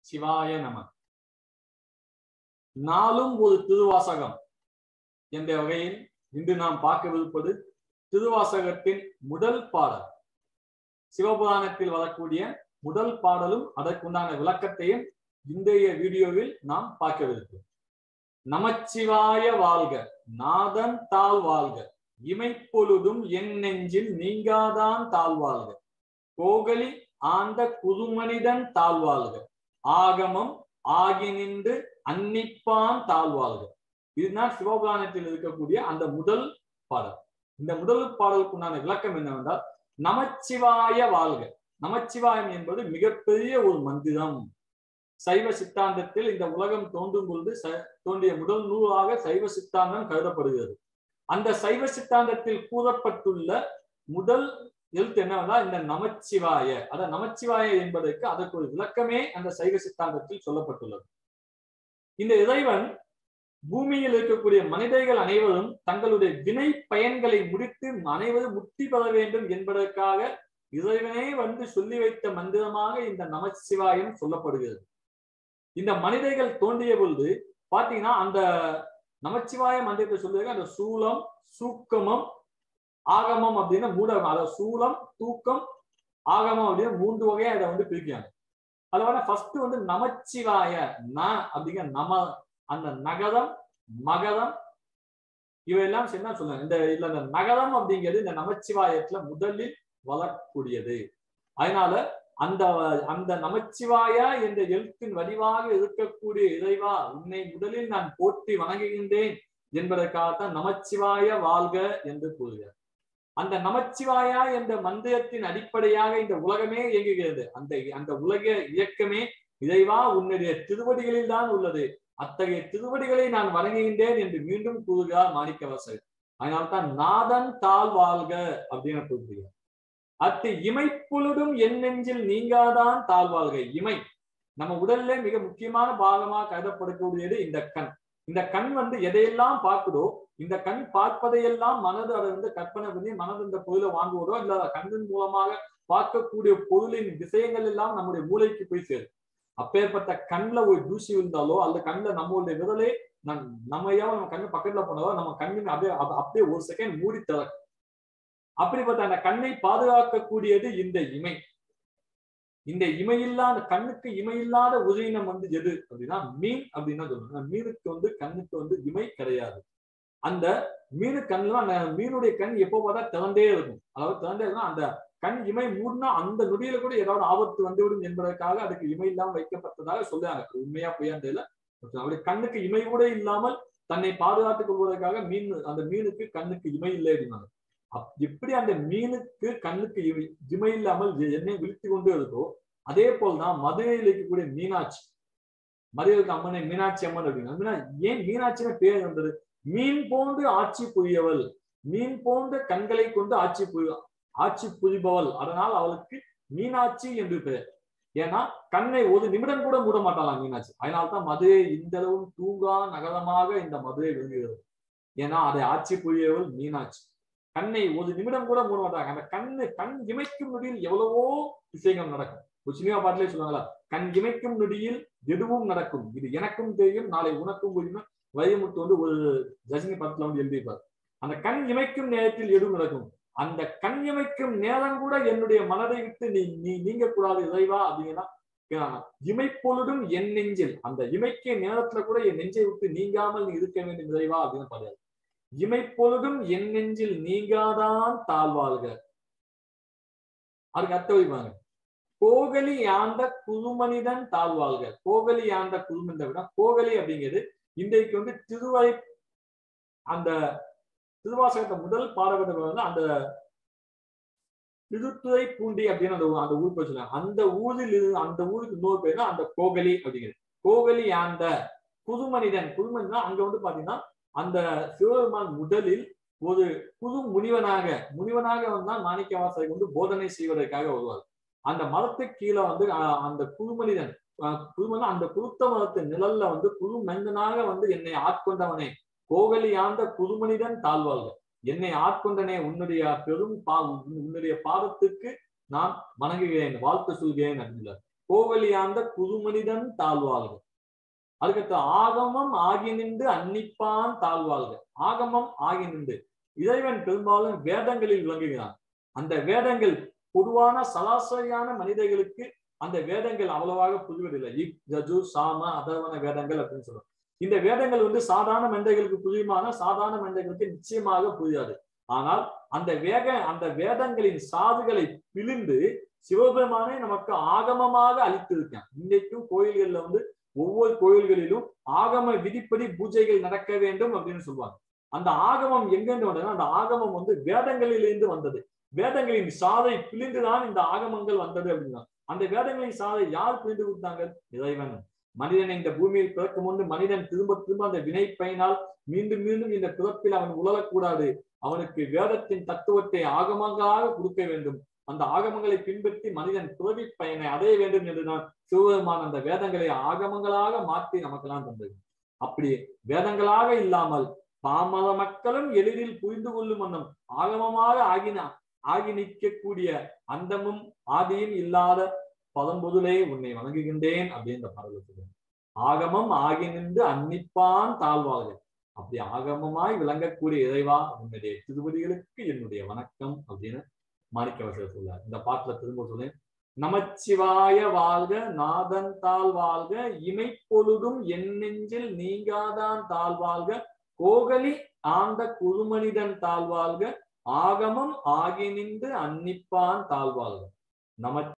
சிவாய நம நாளும் ஒரு திருவாசகம் என்ற வகையில் இன்று நாம் பார்க்கவிருப்பது திருவாசகத்தின் முதல் பாடல் சிவபுராணத்தில் வரக்கூடிய முதல் பாடலும் அதற்குண்டான விளக்கத்தையும் இன்றைய வீடியோவில் நாம் பார்க்கவிருக்கிறோம் நமச்சிவாய வாழ்க நாதன் தாழ் வாழ்க இமைப்பொழுதும் என் நெஞ்சில் நீங்காதான் தாழ்வாழ்க கோகலி ஆண்ட குதுமனிதன் தாழ்வாழ்க ஆகமம் ஆகி நின்று அன்னிப்பான் தாழ்வாழ்க இதுதான் சிவபுராணத்தில் இருக்கக்கூடிய அந்த முதல் பாடல் இந்த முதல் பாடலுக்குண்டான விளக்கம் என்னவென்றால் நமச்சிவாய வாழ்க நமச்சிவாயம் என்பது மிகப்பெரிய ஒரு மந்திரம் சைவ சித்தாந்தத்தில் இந்த உலகம் தோன்றும் பொழுது தோன்றிய முதல் நூலாக சைவ சித்தாந்தம் கருதப்படுகிறது அந்த சைவ சித்தாந்தத்தில் கூறப்பட்டுள்ள முதல் எழுத்து என்னவென்றால் இந்த நமச்சிவாய அத நமச்சிவாய என்பதற்கு அதற்கு ஒரு விளக்கமே அந்த சைவ சித்தாந்தத்தில் சொல்லப்பட்டுள்ளது இந்த இறைவன் பூமியில் இருக்கக்கூடிய மனிதர்கள் அனைவரும் தங்களுடைய வினை பயன்களை முடித்து அனைவரும் முக்தி பெற வேண்டும் என்பதற்காக இறைவனே வந்து சொல்லி வைத்த மந்திரமாக இந்த நமச்சிவாயம் சொல்லப்படுகிறது இந்த மனிதர்கள் தோன்றிய பொழுது பாத்தீங்கன்னா அந்த நமச்சிவாய மந்திரத்தை சொல்லுவாங்க அந்த சூலம் சூக்கமம் ஆகமம் அப்படின்னு மூட அதாவது சூலம் தூக்கம் ஆகமம் அப்படின்னு மூன்று வகையா இதை வந்து பிரிக்கிறாங்க அதோட ஃபர்ஸ்ட் வந்து நமச்சிவாய ந அப்படிங்கிற நம அந்த நகரம் மகரம் இவையெல்லாம் என்ன சொல்லுவாங்க இந்த இல்ல இந்த நகரம் அப்படிங்கிறது இந்த நமச்சிவாயத்துல முதலில் வளரக்கூடியது அதனால அந்த அந்த நமச்சிவாயா என்ற எழுத்தின் வடிவாக இருக்கக்கூடிய இறைவா உன்னை முதலில் நான் போற்றி வணங்குகின்றேன் என்பதற்காகத்தான் நமச்சிவாய வாழ்க என்று கூறுகிறார் அந்த நமச்சிவாயா என்ற மந்திரத்தின் அடிப்படையாக இந்த உலகமே இயங்குகிறது அந்த அந்த உலக இயக்கமே இறைவா உன்னுடைய திருவடிகளில் தான் உள்ளது அத்தகைய திருவடிகளை நான் வணங்குகின்றேன் என்று மீண்டும் கூறுகிறார் மாணிக்கவாசகர் அதனால்தான் நாதன் தாழ் வாழ்க அப்படின்னு கூறுகிறார் அத்து இமைப்பொழுதும் என் நெஞ்சில் நீங்காதான் தாழ்வாழ்க இமை நம்ம உடல்ல மிக முக்கியமான பாகமாக கருதப்படக்கூடியது இந்த கண் இந்த கண் வந்து எதையெல்லாம் பார்க்குதோ இந்த கண் பார்ப்பதையெல்லாம் மனது அதை வந்து கற்பனை பண்ணி மனது இந்த பொருளை வாங்குவதோ இல்ல கண்ணின் மூலமாக பார்க்கக்கூடிய பொருளின் விஷயங்கள் எல்லாம் நம்முடைய மூளைக்கு போய் சேரும் அப்பேற்பட்ட கண்ணில் ஒரு தூசி விழுந்தாலோ அல்ல கண்ணில் நம்மளுடைய விரலே நம் நம்மையோ நம்ம கண்ணு பக்கத்துல போனாலோ நம்ம கண்ணின் அப்படியே அப்படியே ஒரு செகண்ட் மூடி திறக்கும் அப்படிப்பட்ட அந்த கண்ணை பாதுகாக்கக்கூடியது இந்த இமை இந்த இமையில்லாத கண்ணுக்கு இமையில்லாத உயிரினம் வந்து எது அப்படின்னா மீன் அப்படின்னா சொல்லுவாங்க மீனுக்கு வந்து கண்ணுக்கு வந்து இமை கிடையாது அந்த மீனு கண்ணுல அந்த மீனுடைய கண் எப்போ பார்த்தா திறந்தே இருக்கும் அதாவது திறந்தே இருக்கும் அந்த கண் இமை மூடினா அந்த நொடியில கூட ஏதாவது ஆபத்து வந்துவிடும் என்பதற்காக அதுக்கு இமை இல்லாமல் வைக்கப்பட்டதாக சொல்லுவாங்க உண்மையா பொய்யான்னு தெரியல அப்படி கண்ணுக்கு இமை கூட இல்லாமல் தன்னை பாதுகாத்துக் கொள்வதற்காக மீன் அந்த மீனுக்கு கண்ணுக்கு இமை இல்லை அப்படின்னாங்க எப்படி அந்த மீனுக்கு கண்ணுக்கு இமை இல்லாமல் என்னை விழித்து கொண்டே இருக்கோ அதே போல்தான் மதுரையில் இருக்கக்கூடிய மீனாட்சி மதுரைக்கு அம்மனை மீனாட்சி அம்மன் அப்படின்னா ஏன் மீனாட்சின்னு பேர் வந்தது மீன் போன்று ஆட்சி புரியவள் மீன் போன்ற கண்களை கொண்டு ஆட்சி புரிய ஆட்சி புரிபவள் அதனால் அவளுக்கு மீனாட்சி என்று பெயர் ஏன்னா கண்ணை ஒரு நிமிடம் கூட மூட மாட்டாளாம் மீனாட்சி அதனால்தான் மதுரை இந்த அளவும் தூங்கா நகரமாக இந்த மதுரை விளங்குகிறது ஏன்னா அதை ஆட்சி புரியவள் மீனாட்சி கண்ணை ஒரு நிமிடம் கூட மூட மாட்டாங்க அந்த கண்ணு கண் இமைக்கும் நொடியில் எவ்வளவோ விஷயங்கள் நடக்கும் ஒரு சினிமா பாட்டிலே சொல்லுவாங்களா கண் இமைக்கும் நொடியில் எதுவும் நடக்கும் இது எனக்கும் தெரியும் நாளை உனக்கும் புரியும் வைரமுத்து வந்து ஒரு ரஜினி படத்துல வந்து எழுதியிருப்பார் அந்த கண் இமைக்கும் நேரத்தில் எதுவும் நடக்கும் அந்த கண் இமைக்கும் நேரம் கூட என்னுடைய மனதை விட்டு நீ நீ நீங்க கூடாது இறைவா அப்படின்னா இமைப்பொழுதும் என் நெஞ்சில் அந்த இமைக்க நேரத்துல கூட என் நெஞ்சை விட்டு நீங்காமல் நீ இருக்க வேண்டும் இறைவா அப்படின்னு பாரு இமைப்பொழுதும் என் நெஞ்சில் நீங்காதான் தாழ்வாள்க அதுக்கு அர்த்தம் வைப்பாங்க கோகலி ஆண்ட குழுமனிதன் தாழ்வாள்க கோகலி ஆண்ட குழுமனிதை விட கோகலி அப்படிங்கிறது இன்றைக்கு வந்து திருவரை அந்த திருவாசகத்தை முதல் பாடப்பட்ட வந்து அந்த திருத்துறை பூண்டி அப்படின்னு அந்த அந்த ஊர் பேர் சொல்லுவாங்க அந்த ஊரில் இருந்து அந்த ஊருக்கு இன்னொரு பேர் அந்த கோகலி அப்படிங்கிறது கோகலி ஆண்ட புதுமனிதன் புதுமனிதன் அங்க வந்து பாத்தீங்கன்னா அந்த சிவபெருமான் முதலில் ஒரு புது முனிவனாக முனிவனாக வந்தான் மாணிக்க வாசகர் வந்து போதனை செய்வதற்காக வருவார் அந்த மரத்துக்கு கீழே வந்து அந்த புதுமனிதன் புதுமனிதன் அந்த குருத்த மரத்து நிழல்ல வந்து புது மனிதனாக வந்து என்னை ஆட்கொண்டவனே கோகலி ஆண்ட புதுமனிதன் தாழ்வாள்கள் என்னை ஆட்கொண்டனே உன்னுடைய பெரும் பா உன்னுடைய பாதத்துக்கு நான் வணங்குகிறேன் வாழ்த்து சொல்கிறேன் அப்படின்றார் கோவலியாந்த குதுமனிதன் தாழ்வாள்க அதுக்கடுத்து ஆகமம் ஆகி நின்று அன்னிப்பான் தாழ்வாள்க ஆகமம் ஆகி நின்று இறைவன் பெரும்பாலும் வேதங்களில் விளங்குகிறான் அந்த வேதங்கள் பொதுவான சராசரியான மனிதர்களுக்கு அந்த வேதங்கள் அவ்வளவாக புரிவதில்லை இக் ஜஜு சாம அதர்வன வேதங்கள் அப்படின்னு சொல்றோம் இந்த வேதங்கள் வந்து சாதாரண மனிதர்களுக்கு புரியுமான சாதாரண மனிதர்களுக்கு நிச்சயமாக புரியாது ஆனால் அந்த வேக அந்த வேதங்களின் சாதுகளை பிழிந்து சிவபெருமானே நமக்கு ஆகமமாக அளித்திருக்கான் இன்றைக்கும் கோயில்கள்ல வந்து ஒவ்வொரு கோயில்களிலும் ஆகம விதிப்படி பூஜைகள் நடக்க வேண்டும் அப்படின்னு சொல்லுவாங்க அந்த ஆகமம் எங்கிருந்து வந்ததுன்னா அந்த ஆகமம் வந்து வேதங்களிலிருந்து வந்தது வேதங்களின் சாதை பிழிந்துதான் இந்த ஆகமங்கள் வந்தது அப்படின்னா அந்த வேதங்களின் சாதை யார் பிழிந்து கொடுத்தாங்க இறைவன் மனிதன் இந்த பூமியில் பிறக்கும் முன்பு மனிதன் திரும்ப திரும்ப அந்த வினை பயனால் மீண்டும் மீண்டும் இந்த பிறப்பில் அவன் உழலக்கூடாது அவனுக்கு வேதத்தின் தத்துவத்தை ஆகமங்களாக கொடுக்க வேண்டும் அந்த ஆகமங்களை பின்பற்றி மனிதன் பிறவி பயனை அடைய வேண்டும் என்றுதான் சிவபெருமான் அந்த வேதங்களை ஆகமங்களாக மாற்றி நமக்கெல்லாம் தந்தது அப்படி வேதங்களாக இல்லாமல் பாமர மக்களும் எளிதில் புரிந்து கொள்ளும் வண்ணம் ஆகமமாக ஆகின ஆகி நிற்கக்கூடிய அந்தமும் ஆதியும் இல்லாத பதம்பொருளே உன்னை வணங்குகின்றேன் அப்படின்னு இந்த பாடல் சொல்றேன் ஆகமம் ஆகி நின்று அன்னிப்பான் தாழ்வார்கள் அப்படி ஆகமமாய் விளங்கக்கூடிய இறைவா உன்னுடைய திருவடிகளுக்கு என்னுடைய வணக்கம் அப்படின்னு மாணிக்கவசர் சொல்றார் இந்த பாட்டுல திரும்ப சொல்லேன் நமச்சிவாய வாழ்க நாதன் தாழ் வாழ்க இமைப்பொழுதும் என் நெஞ்சில் நீங்காதான் தாழ்வாழ்க கோகலி ஆண்ட குருமனிதன் தாழ்வாழ்க ஆகமம் ஆகி நின்று அன்னிப்பான் தாழ்வாழ்க நம